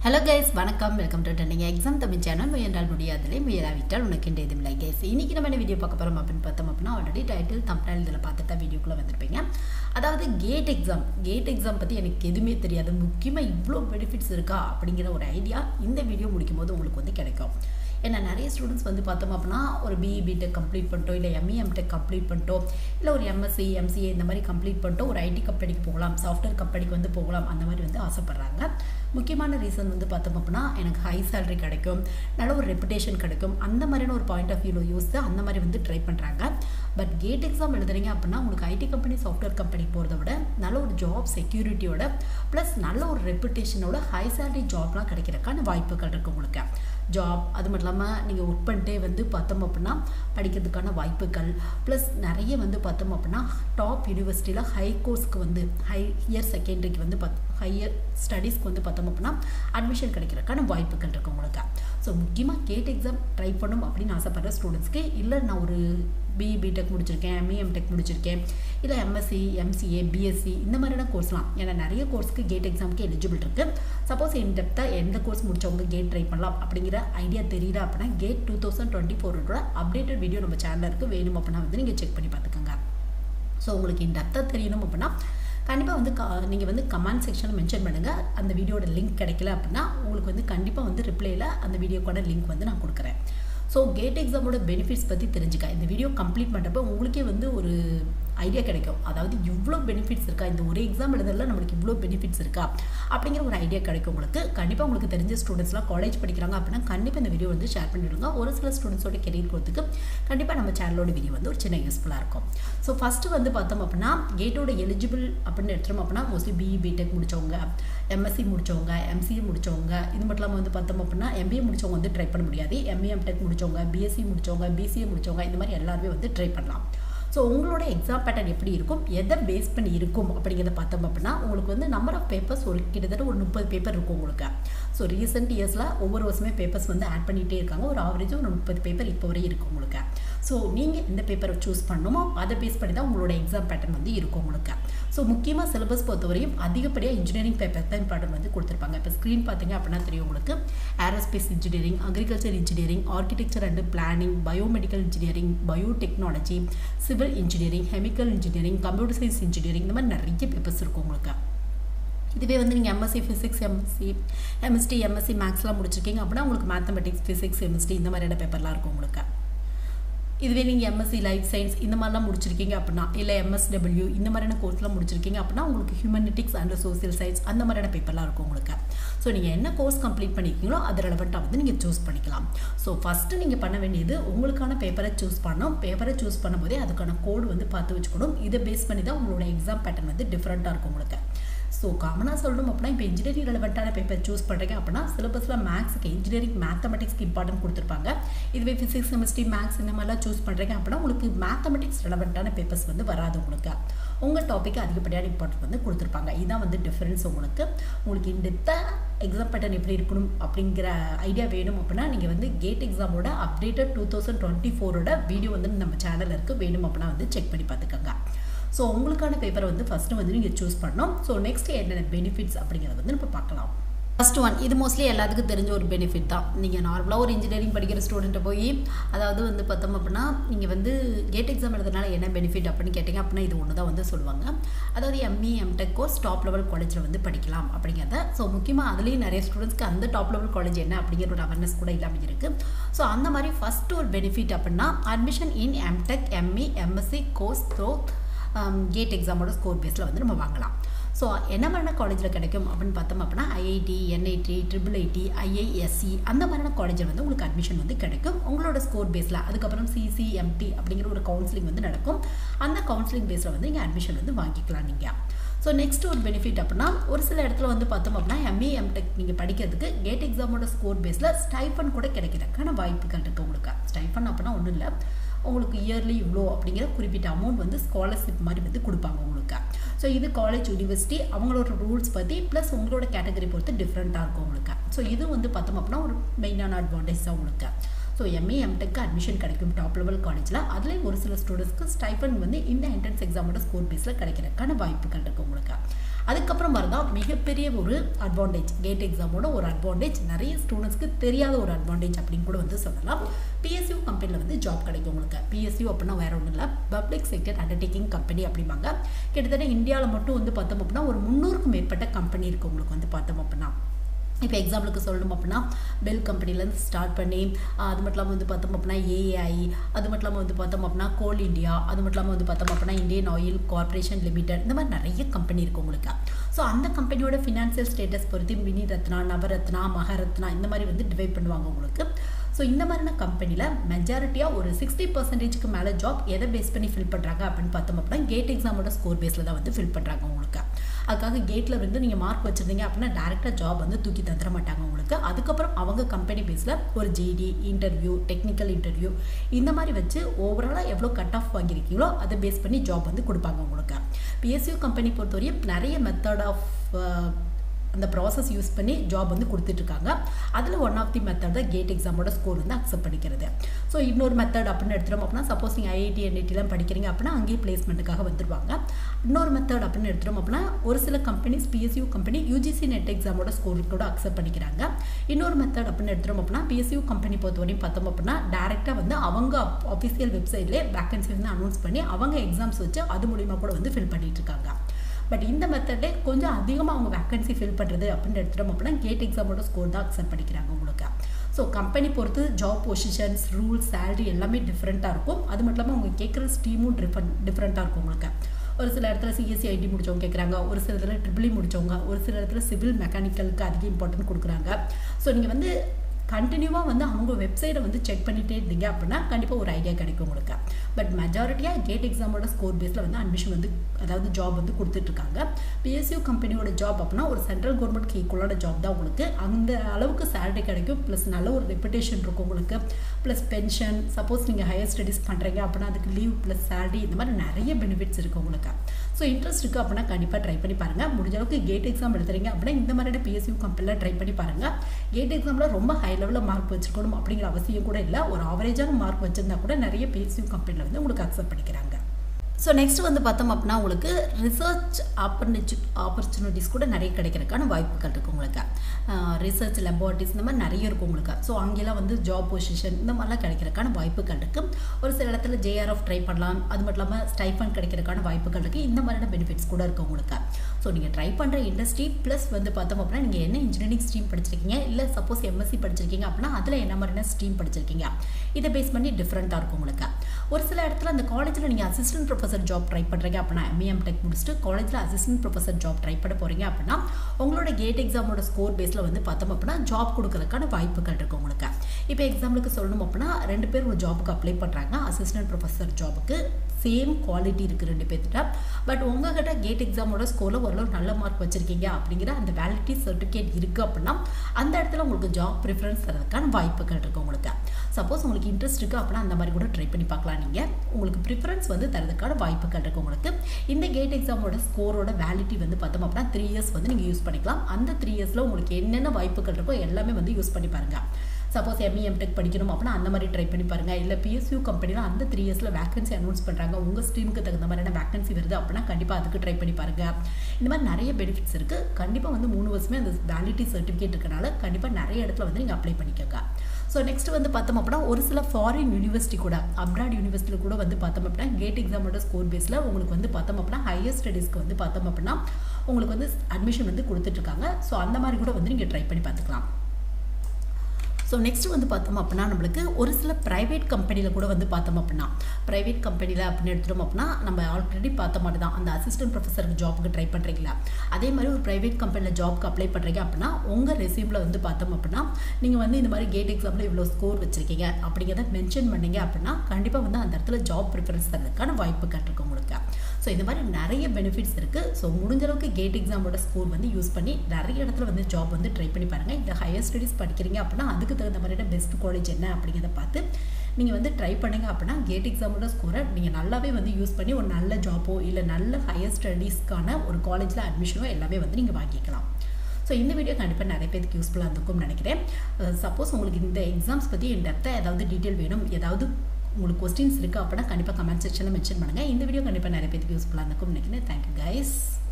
hello guys வணக்கம் welcome to trending exam Tamil channel முயன்றால் முடியாதலே முயலாவிட்டால் உனக்கு இந்த இதுமில்லை கைஸ் இன்றைக்கி நம்ம என்ன வீடியோ பார்க்க போகிறோம் அப்படின்னு பார்த்தோம் அப்படின்னா ஆல்ரெடி டைட்டில் தம்ப்டைல் இதில் பார்த்துட்டு தான் வீடியோக்குள்ளே வந்திருப்பீங்க அதாவது கேட் எக்ஸாம் கேட் எக்ஸாம் பற்றி எனக்கு எதுவுமே தெரியாது முக்கியமாக இவ்வளோ பெனிஃபிட்ஸ் இருக்கா அப்படிங்கிற ஒரு ஐடியா இந்த வீடியோ முடிக்கும் போது உங்களுக்கு வந்து கிடைக்கும் ஏன்னா நிறைய ஸ்டூடெண்ட்ஸ் வந்து பார்த்தோம் அப்படின்னா ஒரு பிஇ பிடெக் கம்ப்ளீட் பண்ணிட்டோம் இல்லை எம்இ எம்டெக் கம்ப்ளீட் பண்ணிட்டோம் இல்லை ஒரு எம்எஸ்சி எம்சிஏ இந்த மாதிரி கம்ப்ளீட் பண்ணிட்டோம் ஒரு ஐடி கம்பெனிக்கு போகலாம் சாஃப்ட்வேர் கம்பெனிக்கு வந்து போகலாம் அந்த மாதிரி வந்து ஆசைப்பட்றாங்க முக்கியமான ரீசன் வந்து பார்த்தோம் அப்படின்னா எனக்கு ஹை சேலரி கிடைக்கும் நல்ல ஒரு ரெப்புடேஷன் கிடைக்கும் அந்த மாதிரியான ஒரு பாயிண்ட் ஆஃப் வியூவில் யோசித்து அந்த மாதிரி வந்து ட்ரை பண்ணுறாங்க பட் கேட் எக்ஸாம் எழுதுறீங்க அப்படின்னா உங்களுக்கு ஐடி கம்பெனி சாஃப்ட்வேர் கம்பெனிக்கு போகிறத விட நல்ல ஒரு ஜாப் செக்யூரிட்டியோட ப்ளஸ் நல்ல ஒரு ரெப்புடேஷனோட ஹை சேலரி ஜாப்லாம் கிடைக்கிறதுக்கான வாய்ப்புகள் இருக்குது உங்களுக்கு ஜாப் அது மட்டும் இல்லாமல் நீங்கள் ஒர்க் பண்ணிட்டே வந்து பார்த்தோம் அப்படின்னா படிக்கிறதுக்கான வாய்ப்புகள் ப்ளஸ் நிறைய வந்து பார்த்தோம் அப்படின்னா டாப் யூனிவர்சிட்டியில் ஹை கோர்ஸ்க்கு வந்து ஹை இயர் செகண்டரிக்கு வந்து பத் ஹையர் ஸ்டடீஸ்க்கு வந்து பார்த்தோம் அப்படின்னா அட்மிஷன் கிடைக்கிறதுக்கான வாய்ப்புகள் இருக்குது உங்களுக்கு ஸோ முக்கியமாக கேட் எக்ஸாம் ட்ரை பண்ணும் அப்படின்னு ஆசைப்படுற ஸ்டூடெண்ட்ஸ்க்கு இல்லை நான் ஒரு பிஇ பிடெக் முடிச்சிருக்கேன் எம்இ எம்டெக் முடிச்சிருக்கேன் இல்லை எம்எஸ்சி எம்சிஏ பிஎஸ்சி இந்த மாதிரியான கோர்ஸ்லாம் ஏன்னா நிறைய கோர்ஸ்க்கு கேட் எக்ஸாமுக்கு எலிஜிபிள் இருக்குது சப்போஸ் இன் டெப்த்தாக எந்த கோர்ஸ் முடிச்சவங்க கேட் ட்ரை பண்ணலாம் அப்படிங்கிற ஐடியா தெரியல அப்படின்னா கேட் டூ தௌசண்ட் டுவெண்ட்டி ஃபோரோட அப்டேட்டட் வீடியோ நம்ம சேனலில் இருக்குது வேணும் அப்படின்னா வந்து நீங்கள் செக் பண்ணி பார்த்துக்கோங்க ஸோ உங்களுக்கு இன் டெப்த்தாக தெரியணும் அப்படின்னா கண்டிப்பாக வந்து க நீங்கள் வந்து கமெண்ட் செக்ஷனில் மென்ஷன் பண்ணுங்கள் அந்த வீடியோட லிங்க் கிடைக்கல அப்படின்னா உங்களுக்கு வந்து கண்டிப்பாக வந்து ரிப்ளையில் அந்த வீடியோக்கான லிங்க் வந்து நான் கொடுக்குறேன் ஸோ கேட் எக்ஸாமோட பெனிஃபிட்ஸ் பற்றி தெரிஞ்சுக்க இந்த வீடியோ கம்ப்ளீட் பண்ணுறப்ப உங்களுக்கே வந்து ஒரு ஐடியா கிடைக்கும் அதாவது இவ்வளோ பெனிஃபிட்ஸ் இருக்கா இந்த ஒரு எக்ஸாம் எழுதல நம்மளுக்கு இவ்வளோ பெனிஃபிட்ஸ் இருக்கா அப்படிங்கிற ஒரு ஐடியா கிடைக்கும் உங்களுக்கு கண்டிப்பாக உங்களுக்கு தெரிஞ்ச ஸ்டூடெண்ட்ஸ்லாம் காலேஜ் படிக்கிறாங்க அப்படின்னா கண்டிப்பாக இந்த வீடியோ வந்து ஷேர் பண்ணிவிடுங்க ஒரு சில ஸ்டூடெண்ட்ஸோட கெரியர் கொடுத்துக்கு கண்டிப்பாக நம்ம சேனலோட வீடியோ வந்து ஒரு சின்ன யூஸ்ஃபுல்லாக இருக்கும் ஸோ ஃபஸ்ட்டு வந்து பார்த்தோம் அப்படின்னா கேட்டோட எலிஜிபிள் அப்படின்னு எடுத்துட்டோம் அப்படின்னா மோஸ்ட்லி பிஇ பிடெக் முடித்தவங்க எம்எஸ்சி முடித்தவங்க எம்சிஏ முடித்தவங்க இது மட்டும் இல்லாமல் வந்து பார்த்தோம் அப்படின்னா எம்பிஏ முடித்தவங்க வந்து ட்ரை பண்ண முடியாது எம்ஏ எம்டெக் முடித்தவங்க பிஎஸ்சி முடித்தவங்க பிசிஏ முடித்தவங்க இந்த மாதிரி எல்லாருமே வந்து ட்ரை பண்ணலாம் ஸோ உங்களோட எக்ஸாம் பேட்டர்ன் எப்படி இருக்கும் எதை பேஸ் பண்ணி இருக்கும் அப்படிங்கிறத பார்த்தோம் அப்படின்னா உங்களுக்கு வந்து நம்பர் ஆஃப் பேப்பர்ஸ் ஒரு கிட்டத்தட்ட ஒரு முப்பது பேப்பர் இருக்கும் உங்களுக்கு ஸோ ரீசெண்ட் இயர்ஸில் ஒவ்வொரு வருஷமே பேப்பர்ஸ் வந்து ஆட் பண்ணிகிட்டே இருக்காங்க ஒரு ஆவரேஜ் ஒரு முப்பது பேப்பர் இப்போ வரையும் இருக்கும் உங்களுக்கு ஸோ நீங்கள் எந்த பேப்பரை சூஸ் பண்ணணுமோ அதை பேஸ் பண்ணி தான் உங்களோட எக்ஸாம் பேட்டர்ன் வந்து இருக்கும் உங்களுக்கு ஸோ முக்கியமாக சிலபஸ் பொறுத்தவரையும் அதிகப்படியாக இன்ஜினியரிங் பேப்பர் தான் இம்பார்ட்டன் வந்து கொடுத்துருப்பாங்க இப்போ ஸ்க்ரீன் பார்த்தீங்க அப்படின்னா தெரியும் உங்களுக்கு aerospace engineering agriculture engineering architecture and planning biomedical engineering biotechnology civil engineering chemical engineering computer science engineering இந்த மாதிரி நிறைய பேப்பர்ஸ் இருக்கும் உங்களுக்கு இதுவே வந்து நீங்கள் MSc physics MSc MST MSc மேக்ஸ்லாம் முடிச்சிருக்கீங்க அப்படின்னா உங்களுக்கு மேத்தமெட்டிக்ஸ் ஃபிசிக்ஸ் எம்எஸ்டி இந்த மாதிரியான பேப்பர்லாம் இருக்கும் உங்களுக்கு இதுவே நீங்கள் எம்எஸ்சி லைஃப் சயின்ஸ் இந்த மாதிரிலாம் முடிச்சிருக்கீங்க அப்படின்னா இல்லை எம்எஸ்டபிள்யூ இந்த மாதிரியான கோர்ஸ்லாம் முடிச்சிருக்கீங்க அப்படின்னா உங்களுக்கு ஹியூமனிட்டிக்ஸ் அண்ட் சோசியல் சயின்ஸ் அந்த மாதிரியான பேப்பர்லாம் இருக்கும் உங்களுக்கு ஸோ நீங்கள் என்ன கோர்ஸ் கம்ப்ளீட் பண்ணியிருக்கீங்களோ அது ரெலவெண்ட்டாக வந்து நீங்கள் சூஸ் பண்ணிக்கலாம் ஸோ ஃபஸ்ட்டு நீங்கள் பண்ண வேண்டியது உங்களுக்கான பேப்பரை சூஸ் பண்ணணும் பேப்பரை சூஸ் பண்ணும்போதே அதுக்கான கோடு வந்து பார்த்து வச்சுக்கணும் இதை பேஸ் பண்ணி தான் உங்களோட எக்ஸாம் பேட்டர்ன் வந்து டிஃப்ரெண்ட்டாக இருக்கும் உங்களுக்கு ஸோ காமனாக சொல்லணும் அப்படின்னா இப்போ இன்ஜினியரிங் ரெலவெண்ட்டான பேப்பர் சூஸ் பண்ணுறீங்க அப்படின்னா சிலபஸில் மேக்ஸுக்கு இன்ஜினியரிங் மேத்தமெட்டிக்ஸ்க்கு இம்பார்ட்டன்ட் கொடுத்துருப்பாங்க இதுவே ஃபிசிக்ஸ் கெமிஸ்ட்ரி மேக்ஸ் இந்த மாதிரிலாம் சூஸ் பண்ணுறீங்க அப்படின்னா உங்களுக்கு மேத்தமெட்டிக்ஸ் ரெலவெண்ட்டான பேப்பர்ஸ் வந்து வராது உங்களுக்கு உங்கள் டாப்பிக்கு அதிகப்படியான இம்பார்ட்டன்ட் வந்து கொடுத்துருப்பாங்க இதுதான் வந்து டிஃப்ரென்ஸ் உங்களுக்கு உங்களுக்கு இந்த எக்ஸாம் பேட்டர்ன் எப்படி இருக்கணும் அப்படிங்கிற ஐடியா வேணும் அப்படின்னா நீங்கள் வந்து கேட் எக்ஸாமோட அப்டேட்டட் டூ தௌசண்ட் டுவெண்ட்டி ஃபோரோட வீடியோ வந்து நம்ம சேனலில் இருக்குது வேணும் அப்படின்னா வந்து செக் பண்ணி பார்த்துக்கோங்க ஸோ உங்களுக்கான பேப்பரை வந்து ஃபஸ்ட்டு வந்து நீங்கள் சூஸ் பண்ணணும் ஸோ நெக்ஸ்ட் என்னென்ன பெனிஃபிட்ஸ் அப்படிங்கிறத வந்து நம்ம பார்க்கலாம் ஃபஸ்ட் ஒன் இது மோஸ்ட்லி எல்லாத்துக்கும் தெரிஞ்ச ஒரு பெனிஃபிட் தான் நீங்கள் நார்மலாக ஒரு இன்ஜினியரிங் படிக்கிற ஸ்டூடெண்ட்டை போய் அதாவது வந்து பார்த்தோம் அப்படின்னா நீங்கள் வந்து கேட் எக்ஸாம் எழுதுனால என்ன பெனிஃபிட் அப்படின்னு கேட்டிங்க அப்படின்னா இது ஒன்று தான் வந்து சொல்லுவாங்க அதாவது ME MTech course top level காலேஜில் வந்து படிக்கலாம் அப்படிங்கிறத ஸோ முக்கியமாக அதுலேயும் நிறைய ஸ்டூடெண்ட்ஸ்க்கு அந்த டாப் லெவல் காலேஜ் என்ன அப்படிங்கிற ஒரு அவேர்னஸ் கூட இல்லாமல் இருக்குது ஸோ அந்த மாதிரி ஃபஸ்ட்டு ஒரு பெனிஃபிட் அப்படின்னா admission in MTech ME MSc course through GATE எக்ஸாமோட ஸ்கோர் பேஸில் வந்து நம்ம வாங்கலாம் ஸோ என்ன மாதிரியான காலேஜில் கிடைக்கும் அப்படின்னு பார்த்தோம் அப்படின்னா IIT NIT triple IT IISc அந்த மாதிரியான காலேஜில் வந்து உங்களுக்கு அட்மிஷன் வந்து கிடைக்கும் உங்களோட ஸ்கோர் பேஸில் அதுக்கப்புறம் சிசி எம்டி அப்படிங்கிற ஒரு கவுன்சிலிங் வந்து நடக்கும் அந்த கவுன்சிலிங் பேஸில் வந்து நீங்கள் அட்மிஷன் வந்து வாங்கிக்கலாம் நீங்கள் ஸோ நெக்ஸ்ட் ஒரு பெனிஃபிட் அப்படின்னா ஒரு சில இடத்துல வந்து பார்த்தோம் அப்படின்னா எம்ஏ எம்டெக் நீங்கள் படிக்கிறதுக்கு கேட் எக்ஸாமோட ஸ்கோர் பேஸில் ஸ்டைஃபன் கூட கிடைக்கிறதுக்கான வாய்ப்புகள் இருக்குது உங்களுக்கு ஸ்டைஃபன் அப்படின்னா ஒன்றும் இல்லை உங்களுக்கு இயர்லி இவ்வளோ அப்படிங்கிற குறிப்பிட்ட அமௌண்ட் வந்து ஸ்காலர்ஷிப் மாதிரி வந்து கொடுப்பாங்க உங்களுக்கு ஸோ இது காலேஜ் யூனிவர்சிட்டி அவங்களோட ரூல்ஸ் பற்றி ப்ளஸ் உங்களோட கேட்டகரி பொறுத்து டிஃப்ரெண்ட்டாக இருக்கும் உங்களுக்கு ஸோ இது வந்து பார்த்தோம் அப்படின்னா ஒரு மெயினான அட்வான்டேஜ் தான் உங்களுக்கு ஸோ எம்ஏ எம்டெக்கு அட்மிஷன் கிடைக்கும் டாப் லெவல் காலேஜில் அதுலேயும் ஒரு சில ஸ்டூடெண்ட்ஸ்க்கு ஸ்டைஃபன் வந்து இந்த என்ட்ரன்ஸ் எக்ஸாமோட ஸ்கோர் பேஸில் கிடைக்கிறதுக்கான வாய்ப்புகள் இருக்குது உங்களுக்கு அதுக்கப்புறம் தான் மிகப்பெரிய ஒரு அட்வான்டேஜ் கேட் எக்ஸாமோட ஒரு அட்வான்டேஜ் நிறைய ஸ்டூடெண்ட்ஸ்க்கு தெரியாத ஒரு அட்வான்டேஜ் அப்படின்னு கூட வந்து சொல்லலாம் பிஎஸ்யூ கம்பெனியில் வந்து ஜாப் கிடைக்கும் உங்களுக்கு பிஎஸ்யூ அப்படின்னா வேற ஒன்றும் இல்லை பப்ளிக் செக்டர் அண்டர்டேக்கிங் கம்பெனி அப்படிம்பாங்க கிட்டத்தட்ட இந்தியாவில் மட்டும் வந்து பார்த்தோம் அப்படின்னா ஒரு முந்நூறுக்கும் மேற்பட்ட கம்பெனி இருக்குது உங்களுக்கு வந்து பார்த்தோம் அப்படின்னா இப்போ எக்ஸாம்பிளுக்கு சொல்லணும் அப்படின்னா பெல் கம்பெனிலேருந்து ஸ்டார்ட் பண்ணி அது மட்டும் இல்லாமல் வந்து பார்த்தோம் அப்படின்னா ஏஐ அது மட்டும் இல்லாமல் வந்து பார்த்தோம் அப்படின்னா கோல் இந்தியா அது மட்டும் இல்லாமல் வந்து பார்த்தோம் அப்படின்னா இந்தியன் ஆயில் கார்பரேஷன் லிமிடெட் இந்த மாதிரி நிறைய கம்பெனி இருக்குது உங்களுக்கு ஸோ அந்த கம்பெனியோட ஃபினான்சியல் ஸ்டேட்டஸ் பொறுத்து மினி ரத்னா நவரத்னா மகாரத்னா இந்த மாதிரி வந்து டிவைட் பண்ணுவாங்க உங்களுக்கு ஸோ இந்த மாதிரியான கம்பெனியில் மெஜாரிட்டியாக ஒரு சிக்ஸ்டி பர்சன்டேஜ்க்கு மேலே ஜாப் எதை பேஸ் பண்ணி ஃபில் பண்ணுறாங்க அப்படின்னு பார்த்தோம் அப்படின்னா கேட் எக்ஸாமோட ஸ்கோர் பேஸில் தான் வந்து ஃபில் பண்ணுறாங்க உங்களுக்கு அதுக்காக கேட்டில் வந்து நீங்கள் மார்க் வச்சுருந்தீங்க அப்படின்னா டேரெக்டாக ஜாப் வந்து தூக்கி தந்துட மாட்டாங்க உங்களுக்கு அதுக்கப்புறம் அவங்க கம்பெனி பேஸில் ஒரு ஜிடி இன்டர்வியூ டெக்னிக்கல் இன்டர்வியூ இந்த மாதிரி வச்சு ஓவராலாக எவ்வளோ கட் ஆஃப் வாங்கியிருக்கீங்களோ அதை பேஸ் பண்ணி ஜாப் வந்து கொடுப்பாங்க உங்களுக்கு பிஎஸ்யூ கம்பெனி பொறுத்தவரையும் நிறைய மெத்தட் ஆஃப் அந்த ப்ராசஸ் யூஸ் பண்ணி ஜாப் வந்து கொடுத்துட்ருக்காங்க அதில் ஒன் ஆஃப் தி மெத்தட் தான் கேட் எக்ஸாமோட ஸ்கோர் வந்து அக்செப்ட் பண்ணிக்கிறது ஸோ இன்னொரு மெத்தட் அப்படின்னு எடுத்துட்டோம் அப்படின்னா சப்போஸ் நீங்கள் ஐஐடி என்ஐடிலாம் படிக்கிறீங்க அப்படின்னா அங்கேயே பிளேஸ்மெண்ட்டுக்காக வந்துடுவாங்க இன்னொரு மெத்தட் அப்படின்னு எடுத்துட்டோம் அப்படின்னா ஒரு சில companies PSU company UGC NET எக்ஸாமோட ஸ்கோர் கூட அக்செப்ட் பண்ணிக்கிறாங்க இன்னொரு மெத்தட் அப்படின்னு எடுத்துட்டோம் அப்படின்னா பிஎஸ்யூ கம்பெனி பொறுத்தவரையும் பார்த்தோம் அப்படின்னா டேரெக்டாக வந்து அவங்க அஃபிஷியல் வெப்சைட்லேயே வேகன்சி வந்து அனௌன்ஸ் பண்ணி அவங்க எக்ஸாம்ஸ் வச்சு அது மூலிமா கூட வந்து ஃபில் பண்ணிட்டு இருக்காங்க பட் இந்த மெத்தடே கொஞ்சம் அதிகமாக அவங்க வேக்கன்சி ஃபில் பண்ணுறது அப்படின்னு எடுத்துட்டோம் அப்படின்னா கேட் எக்ஸாமோட ஸ்கோர் தான் அக்செப்ட் பண்ணிக்கிறாங்க உங்களுக்கு ஸோ கம்பெனி பொறுத்து ஜாப் பொசிஷன்ஸ் ரூல்ஸ் சேலரி எல்லாமே டிஃப்ரெண்ட்டாக இருக்கும் அது மட்டும் இல்லாமல் அவங்க கேட்குற ஸ்ட்ரீமும் டிஃப்ரெண்ட் டிஃப்ரெண்ட்டாக இருக்கும் உங்களுக்கு ஒரு சில இடத்துல சிஎஸ்சி ஐடி முடிச்சவங்க கேட்குறாங்க ஒரு சில இடத்துல ட்ரிபிளி முடிச்சவங்க ஒரு சில இடத்துல சிவில் மெக்கானிக்கலுக்கு அதிக இம்பார்ட்டன்ட் கொடுக்குறாங்க ஸோ நீங்கள் வந்து கண்டினியூவாக வந்து அவங்க வெப்சைட்டை வந்து செக் பண்ணிகிட்டே இருந்தீங்க அப்படின்னா கண்டிப்பாக ஒரு ஐடியா கிடைக்கும் உங்களுக்கு பட் மெஜாரிட்டியாக கேட் எக்ஸாமோட ஸ்கோர் பேஸில் வந்து அட்மிஷன் வந்து அதாவது ஜாப் வந்து கொடுத்துட்ருக்காங்க பிஎஸ்யூ கம்பெனியோட ஜாப் அப்படின்னா ஒரு சென்ட்ரல் கவர்மெண்ட்க்கு ஈக்குவலான ஜாப் தான் உங்களுக்கு அந்த அளவுக்கு சேலரி கிடைக்கும் ப்ளஸ் நல்ல ஒரு ரெப்புடேஷன் இருக்கும் உங்களுக்கு ப்ளஸ் பென்ஷன் சப்போஸ் நீங்கள் ஹையர் ஸ்டடீஸ் பண்ணுறீங்க அப்படின்னா அதுக்கு லீவ் ப்ளஸ் சேலரி இந்த மாதிரி நிறைய பெனிஃபிட்ஸ் இருக்குது உங்களுக்கு ஸோ இன்ட்ரெஸ்ட் இருக்குது அப்படின்னா கண்டிப்பாக ட்ரை பண்ணி பாருங்கள் முடிஞ்ச அளவுக்கு கேட் எக்ஸாம் எடுத்துறீங்க அப்படின்னா இந்த மாதிரியான பிஎஸ்யூ கம்பெனியில் ட்ரை பண்ணி பாருங்கள் கேட் எக்ஸாமில் ரொம்ப ஹை லெவலில் மார்க் வச்சுருக்கணும் அப்படிங்கிற அவசியம் கூட இல்லை ஒரு ஆவரேஜான மார்க் வச்சுருந்தா கூட நிறைய பிஎஸ்யூ கம்பெனியில் வந்து உங்களுக்கு அக்செப்ட் பண்ணிக்கிறாங்க ஸோ நெக்ஸ்ட் வந்து பார்த்தோம் அப்படின்னா உங்களுக்கு ரிசர்ச் ஆப்பர்னிச்சு ஆப்பர்ச்சுனிட்டிஸ் கூட நிறைய கிடைக்கிறதுக்கான வாய்ப்புகள் இருக்குது உங்களுக்கு ரிசர்ச் லெபார்ட்டிஸ் இந்த மாதிரி நிறைய இருக்கும் உங்களுக்கு ஸோ அங்கெல்லாம் வந்து ஜாப் பொசிஷன் இந்த மாதிரிலாம் கிடைக்கிறதுக்கான வாய்ப்புகள் இருக்குது ஒரு சில இடத்துல ஜேஆர்எஃப் ட்ரை பண்ணலாம் அது மட்டும் இல்லாமல் ஸ்டைஃபன் கிடைக்கிறதுக்கான வாய்ப்புகள் இருக்குது இந்த மாதிரியான பெனிஃபிட்ஸ் கூட இருக்குது உங்களுக்கு ஸோ நீங்கள் ட்ரை பண்ணுற இண்டஸ்ட்ரி ப்ளஸ் வந்து பார்த்தோம் அப்படின்னா நீங்கள் என்ன இன்ஜினியரிங் ஸ்ட்ரீம் படிச்சிருக்கீங்க இல்லை சப்போஸ் எம்எஸ்சி படிச்சிருக்கீங்க அப்படின்னா அதில் என்ன மாதிரியான ஸ்ட்ரீம் படிச்சிருக்கீங்க இதை பேஸ் பண்ணி டிஃப்ரெண்ட்டாக இருக்கும் உங்களுக்கு ஒரு சில இடத்துல அந்த காலேஜில் நீங்கள் அசிஸ்டன்ட் ப்ரொஃபஸர் ஜாப் ட்ரை பண்ணுறீங்க அப்படின்னா எம்ஏஎம் டெக் முடிச்சுட்டு காலேஜில் அசிஸ்டன்ட் ப்ரொஃபஸர் ஜாப் ட்ரை பண்ண போகிறீங்க அப்படின்னா உங்களோட கேட் எக்ஸாமோட ஸ்கோர் பேஸில் வந்து பார்த்தோம் அப்படின்னா ஜாப் கொடுக்கறதுக்கான வாய்ப்புகள் இருக்குது உங்களுக்கு இப்போ எக்ஸாம்பிளுக்கு சொல்லணும் அப்படின்னா ரெண்டு பேர் ஒரு ஜாபுக்கு அப்ளை பண்ணுறாங்க அசிஸ்டன்ட் ப்ரொஃபஸர் ஜாபுக்கு சேம் குவாலிட்டி இருக்குது ரெண்டு பேர்த்திட்ட பட் உங்ககிட்ட கேட் எக்ஸாமோட ஸ்கோரில் ஓரளவு நல்ல மார்க் வச்சுருக்கீங்க அப்படிங்கிற அந்த வேலிட்டி சர்டிஃபிகேட் இருக்குது அப்படின்னா அந்த இடத்துல உங்களுக்கு ஜாப் ப்ரிஃபரன்ஸ் தரதுக்கான வாய்ப்புகள் இருக்குது உங்களுக்கு சப்போஸ் உங்களுக்கு இன்ட்ரெஸ்ட் இருக்குது அப்படின்னா அந்த மாதிரி கூட ட்ரை பண்ணி பார்க்கலாம் நீங்கள் உங்களுக்கு ப்ரிஃபரன்ஸ் வந்து தரதுக்கான வாய்ப்புகள் இருக்குது உங்களுக்கு இந்த கேட் எக்ஸாமோட ஸ்கோரோட வேலிட்டி வந்து பார்த்தோம் அப்படின்னா த்ரீ இயர்ஸ் வந்து நீங்கள் யூஸ் பண்ணிக்கலாம் அந்த த்ரீ இயர்ஸில் உங்களுக்கு என்னென்ன வாய்ப்புகள் இருக்கோ எல்லாமே வந்து யூஸ் பண்ணி பாருங்கள் சப்போஸ் எம்இ எம்டெக் படிக்கணும் அப்படின்னா அந்த மாதிரி ட்ரை பண்ணி பாருங்கள் இல்லை பிஎஸ்யூ கம்பெனியில் அந்த த்ரீ இயர்ஸில் வேகன்சி அனௌன்ஸ் பண்ணுறாங்க உங்கள் ஸ்ட்ரீமுக்கு தகுந்த மாதிரியான வேகன்சி வருது அப்படின்னா கண்டிப்பாக அதுக்கு ட்ரை பண்ணி பாருங்கள் இந்த மாதிரி நிறைய பெனிஃபிட்ஸ் இருக்குது கண்டிப்பாக வந்து மூணு வருஷமே அந்த வேலிட்டி சர்டிஃபிகேட் இருக்கனால கண்டிப்பாக நிறைய இடத்துல வந்து நீங்கள் அப்ளை பண்ணிக்கோங்க ஸோ நெக்ஸ்ட் வந்து பார்த்தோம் அப்படின்னா ஒரு சில ஃபாரின் யூனிவர்சிட்டி கூட அப்ராட் யூனிவர்சிட்டியில் கூட வந்து பார்த்தோம் அப்படின்னா கேட் எக்ஸாமோட ஸ்கோர் பேஸில் உங்களுக்கு வந்து பார்த்தோம் அப்படின்னா ஹையர் ஸ்டடீஸ்க்கு வந்து பார்த்தோம் அப்படின்னா உங்களுக்கு வந்து அட்மிஷன் வந்து கொடுத்துட்ருக்காங்க ஸோ அந்த மாதிரி கூட வந்து நீங்கள் ட்ரை பண்ணி பார்த்துக்கலாம் ஸோ நெக்ஸ்ட் வந்து பார்த்தோம் அப்படின்னா நம்மளுக்கு ஒரு சில ப்ரைவேட் கம்பெனியில் கூட வந்து பார்த்தோம் அப்படின்னா ப்ரைவேட் கம்பெனியில் அப்படின்னு எடுத்துட்டோம் அப்படின்னா நம்ம ஆல்ரெடி பார்த்த மாதிரி தான் அந்த அசிஸ்டன்ட் ப்ரொஃபஸருக்கு ஜாப்புக்கு ட்ரை பண்ணுறீங்களா அதே மாதிரி ஒரு ப்ரைவேட் கம்பெனியில் ஜாப்க்கு அப்ளை பண்ணுறீங்க அப்படின்னா உங்கள் ரெசியூமில் வந்து பார்த்தோம் அப்படின்னா நீங்கள் வந்து இந்த மாதிரி கேட் எக்ஸாமில் இவ்வளோ ஸ்கோர் வச்சுருக்கீங்க அப்படிங்கிறத மென்ஷன் பண்ணீங்க அப்படின்னா கண்டிப்பாக வந்து அந்த இடத்துல ஜாப் ப்ரிஃபரன்ஸ் தரதுக்கான வாய்ப்பு கட்டிருக்கு உங்களுக்கு ஸோ இந்த மாதிரி நிறைய பெனிஃபிட்ஸ் இருக்குது ஸோ முடிஞ்ச அளவுக்கு கேட் எக்ஸாமோட ஸ்கோர் வந்து யூஸ் பண்ணி நிறைய இடத்துல வந்து ஜாப் வந்து ட்ரை பண்ணி பாருங்கள் இந்த ஹையர் ஸ்டடீஸ் படிக்கிறீங்க அப்படின்னா அதுக்கு தகுந்த மாதிரியான பெஸ்ட் காலேஜ் என்ன அப்படிங்கிறத பார்த்து நீங்கள் வந்து ட்ரை பண்ணுங்க அப்படின்னா கேட் எக்ஸாமோட ஸ்கோரை நீங்கள் நல்லாவே வந்து யூஸ் பண்ணி ஒரு நல்ல ஜாப்போ இல்லை நல்ல ஹையர் ஸ்டடீஸ்க்கான ஒரு காலேஜில் அட்மிஷனோ எல்லாமே வந்து நீங்கள் வாங்கிக்கலாம் ஸோ இந்த வீடியோ கண்டிப்பாக நிறைய பேருக்கு யூஸ்ஃபுல்லாக இருந்திருக்கும்னு நினைக்கிறேன் சப்போஸ் உங்களுக்கு இந்த எக்ஸாம்ஸ் பற்றி என் டெப்த்தாக ஏதாவது டீட்டெயில் வேணும் ஏதாவது உங்களுக்கு கொஸ்டின்ஸ் இருக்குது அப்படின்னா கண்டிப்பாக கமெண்ட் செக்ஷனில் மென்ஷன் பண்ணுங்கள் இந்த வீடியோ கண்டிப்பாக நிறைய பேருக்கு யூஸ்ஃபுல்லாக இருந்திருக்கும்னு நினைக்கிறேன் தேங்க்யூ கைஸ்